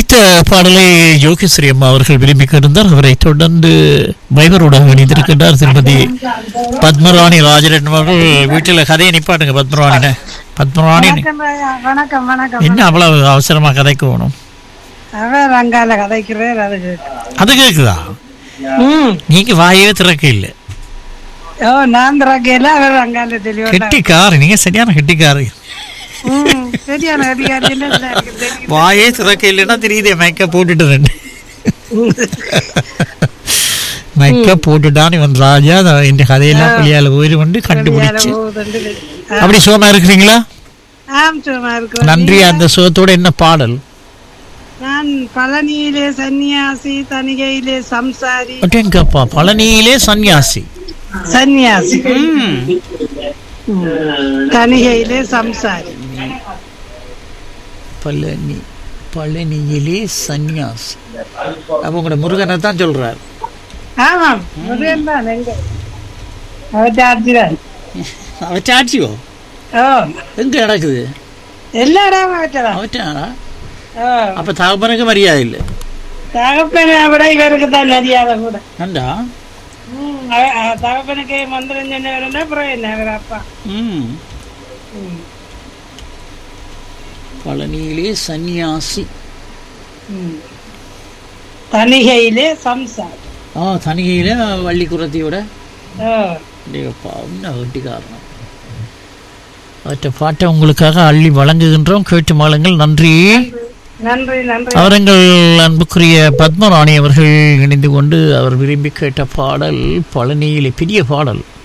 அடுத்த பாடலை யோகேஸ்வரி அம்மா அவர்கள் விரும்பி கேட்டிருந்தார் அவரை தொடர்ந்து வைபருடன் இணைந்திருக்கின்றார் திருமதி பத்மராணி ராஜரட்னம் அவர்கள் வீட்டில் கதையை நிப்பாட்டுங்க பத்மராணி பத்மராணி வணக்கம் ஐயா. வணக்கம் வணக்கம் என்ன அவ்வளவு அவசரமா கதைக்கு போகணும் அவர் அங்கால கதைக்கிறார் அது கேட்கும். அது கேக்குதா ம் நீங்க வாயவே திறக்க இல்லை ஓ நான் திறக்கையில அவர் அங்கால தெளிவாக கெட்டிக்காரு நீங்க சரியான கெட்டிக்காரு ம் சரியான அதிகாரி என்ன இருக்கு தெரியும். வாயே திறக்க இல்லைன்னா தெரியுதே மைக்க போட்டுட்டு ரெண்டு மைக்க போட்டுட்டான் இவன் ராஜா அத- இந்த கதையெல்லாம் பிள்ளையால போயிரு கொண்டு கண்டுபிடிச்சு போகுதுண்டு தெரியும். ஆ, அப்படி சுகமா இருக்கிறீங்களா ஆம் சும்மா இருக்கும் நன்றி அந்த சுகத்தோட என்ன பாடல் நான் பழனியிலே சன்னியாசி தனிகையிலே சம்சாரி ஒட்டேங்கப்பா பழனியிலே சன்னியாசி சன்னியாசி தனிகையிலே சம்சாரி பழனி பழனியிலே சன்னியாசி அப்ப உங்களோட முருகனை தான் சொல்றார் ஆமாம் முருகன் தான் எங்க அவர் சார்ஜி தான் அவற்றை ஆட்சியோ ஓ எங்க நடக்குது எல்லா இடமும் அவர்தான் அவற்றானா ஓ அப்ப தகப்பனுக்கு மரியாதை இல்லை தகப்பனை விட இவருக்கு தான் மரியாதை கூட நண்டா ம், அவ- அவ தகப்பனுக்கு மந்திரம் சொன்னவருன்னா அப்புறம் என்ன அவர் அப்பா ம் ம், பழனியிலே சன்னியாசி ம். தணிகையிலே சம்சார் ஆ தனிகையில வள்ளி குரத்தியோட ஓ டேப்பா என்ன வெட்டிக்காரணம் அவற்றை பாட்டை உங்களுக்காக அள்ளி வழங்குகின்றோம் கேட்டு மாளுங்கள் நன்றி நன்றி நன்றி அவர் எங்கள் அன்புக்குரிய பத்மராணி அவர்கள் இணைந்து கொண்டு அவர் விரும்பி கேட்ட பாடல் பழனியிலே பெரிய பாடல்